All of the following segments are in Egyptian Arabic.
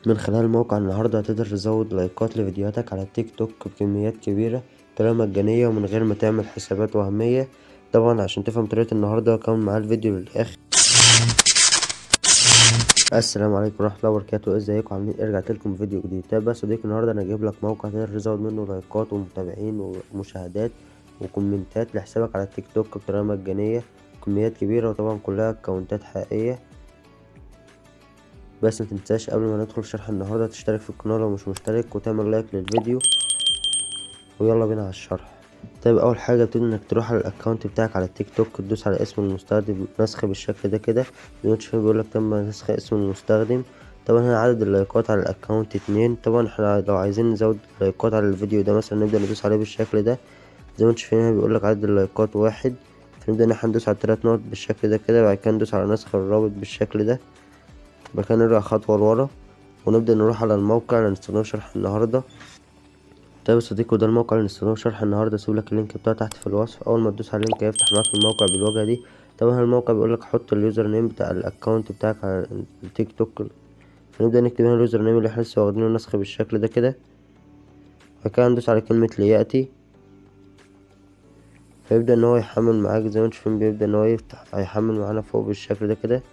من خلال الموقع النهاردة هتقدر تزود لايكات لفيديوهاتك على التيك توك بكميات كبيرة بطريقة مجانية ومن غير ما تعمل حسابات وهمية طبعا عشان تفهم طريقة النهاردة كمل معايا الفيديو للآخر السلام عليكم ورحمة الله وبركاته ازيكم عاملين ايه رجعت لكم بفيديو جديد طيب بس صديقي النهاردة انا جايب لك موقع تقدر تزود منه لايكات ومتابعين ومشاهدات وكومنتات لحسابك على التيك توك بطريقة مجانية كميات كبيرة وطبعا كلها اكونتات حقيقية بس متنساش قبل ما ندخل شرح النهاردة تشترك في القناة لو مش مشترك وتعمل لايك للفيديو ويلا بينا على الشرح طيب اول حاجه بتبتدي انك تروح على الاكونت بتاعك على التيك توك تدوس على اسم المستخدم نسخ بالشكل ده كده النوتيفيكيشن بيقول لك تم نسخ اسم المستخدم طبعا هنا عدد اللايكات على الاكونت اتنين طبعا احنا لو عايزين نزود لايكات على الفيديو ده مثلا نبدا ندوس عليه بالشكل ده زي ما انتم شايفين هنا بيقول لك عدد اللايكات واحد فنبدا ان احنا ندوس على التلات نقط بالشكل ده كده بعد كده ندوس على نسخ الرابط بالشكل ده بعد كده نرجع خطوه لورا ونبدا نروح على الموقع اللي هنستخدمه شرح النهارده طيب يا صديقي وده الموقع اللي هنستخدمه شرح النهارده اسيب لك اللينك بتاعه تحت في الوصف اول ما تدوس على اللينك هيفتح معاك الموقع بالواجهه دي طبعا الموقع بيقول لك حط اليوزر نيم بتاع الاكونت بتاعك على التيك توك فنبدا نكتب هنا اليوزر نيم اللي احنا لسه واخدينه نسخ بالشكل ده كده بعد كده ندوس على كلمه لياتي فيبدا ان هو يحمل معاك زي ما انتم شايفين بيبدا ان هو يفتح هيحمل معانا فوق بالشكل ده كده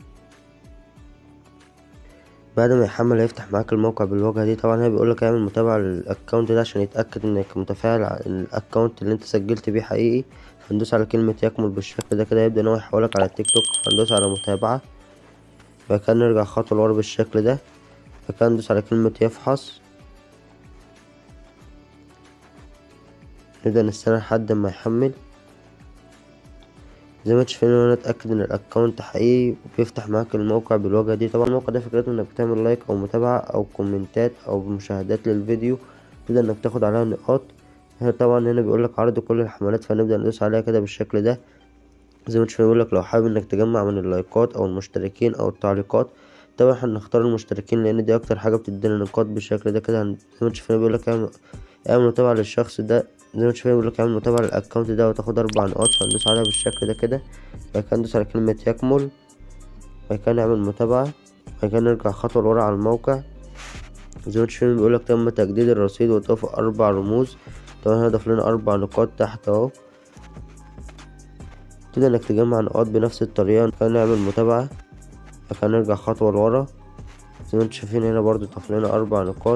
بعد ما يحمل هيفتح معاك الموقع بالواجهه دي طبعا هي بيقولك اعمل متابعه للاكونت ده عشان يتاكد انك متفاعل على الاكونت اللي انت سجلت بيه حقيقي فندوس على كلمه يكمل بالشكل ده كده يبدا ان هو يحولك على التيك توك فندوس على متابعه بعد كده نرجع خطوه لورا بالشكل ده بعد كده ندوس على كلمه يفحص نبدا نستنى لحد ما يحمل زي ما انتم شايفين انا اتاكد ان الاكونت حقيقي وبيفتح معاك الموقع بالواجهه دي طبعا الموقع ده فكرته انك بتعمل لايك او متابعه او كومنتات او مشاهدات للفيديو تبدا انك تاخد عليها نقاط هنا طبعا هنا بيقولك عرض كل الحملات فنبدا ندوس عليها كده بالشكل ده زي ما انتم شايفين بيقولك لو حابب انك تجمع من اللايكات او المشتركين او التعليقات طبعا احنا هنختار المشتركين لان دي اكتر حاجه بتدينا نقاط بالشكل ده كده زي ما انتم شايفين بيقولك اعمل اعمل متابعه للشخص ده زي ما انتم شايفين بيقولك اعمل متابعة للأكونت ده وتاخد أربع نقاط فندوس عليها بالشكل ده كده بعد كده ندوس على كلمة يكمل بعد كده نعمل متابعة بعد كده نرجع خطوة لورا على الموقع زي ما انتم شايفين بيقولك تم تجديد الرصيد وإضافة أربع رموز طبعا هنا ضاف لنا أربع نقاط تحت أهو تبدأ إنك تجمع نقاط بنفس الطريقة كده نعمل متابعة بعد كده نرجع خطوة لورا زي ما انتم شايفين هنا برضو ضاف لنا أربع نقاط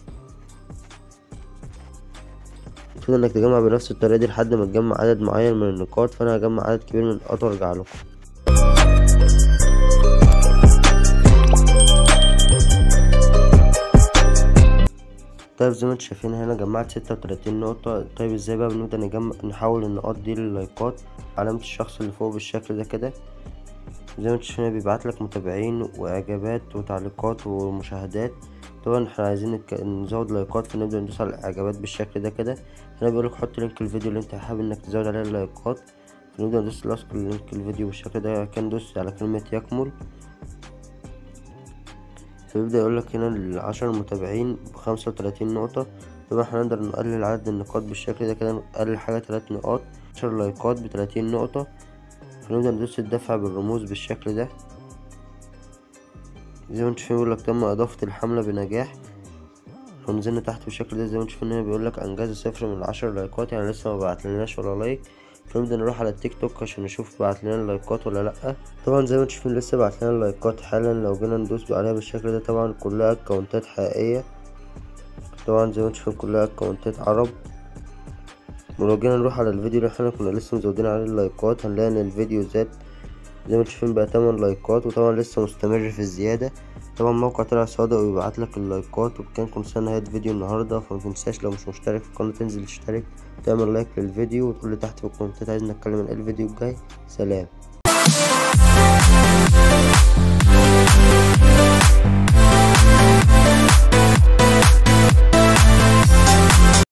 المفروض انك تجمع بنفس الطريقة دي لحد ما تجمع عدد معين من النقاط فانا هجمع عدد كبير من النقاط وارجع لكم طيب زي ما انتم شايفين هنا جمعت ستة وتلاتين نقطة طيب ازاي بقى بنبدأ نجمع نحول النقاط دي للايكات علامة الشخص اللي فوق بالشكل ده كده زي ما انتم شايفين بيبعتلك متابعين واعجابات وتعليقات ومشاهدات طبعا احنا عايزين نزود لايكات فنبدأ ندوس على الاعجابات بالشكل ده كده هنا بيقولك حط لينك الفيديو اللي انت حابب انك تزود عليه اللايكات فنبدأ ندوس لاصق لينك الفيديو بالشكل ده كان ندوس على كلمة يكمل فيبدأ يقولك هنا العشر متابعين بخمسة وتلاتين نقطة طبعا احنا نقدر نقلل عدد النقاط بالشكل ده كده نقلل حاجة تلات نقاط عشر لايكات بتلاتين نقطة فنبدأ ندوس الدفع بالرموز بالشكل ده زي ما انتم شايفين بيقولك تم إضافة الحملة بنجاح لو نزلنا تحت بالشكل ده زي ما انتم شايفين هنا بيقولك أنجاز صفر من عشر لايكات يعني لسه ما بعتلناش ولا لايك فنبدأ نروح على التيك توك عشان نشوف بعتلنا اللايكات ولا لأ طبعا زي ما انتم شايفين لسه بعتلنا اللايكات حالا لو جينا ندوس عليها بالشكل ده طبعا كلها أكونتات حقيقية طبعا زي ما انتم شايفين كلها أكونتات عرب ولو جينا نروح على الفيديو اللي احنا كنا لسه مزودين عليه اللايكات هنلاقي ان الفيديو زاد زي ما انتم شايفين بقى تمن لايكات وطبعا لسه مستمر في الزيادة طبعا الموقع طلع صادق ويبعتلك اللايكات وبكان كل سنة نهاية فيديو النهاردة فمتنساش لو مش مشترك في القناة تنزل تشترك تعمل لايك للفيديو وتقولي تحت في الكومنتات عايز نتكلم عن ايه الفيديو الجاي سلام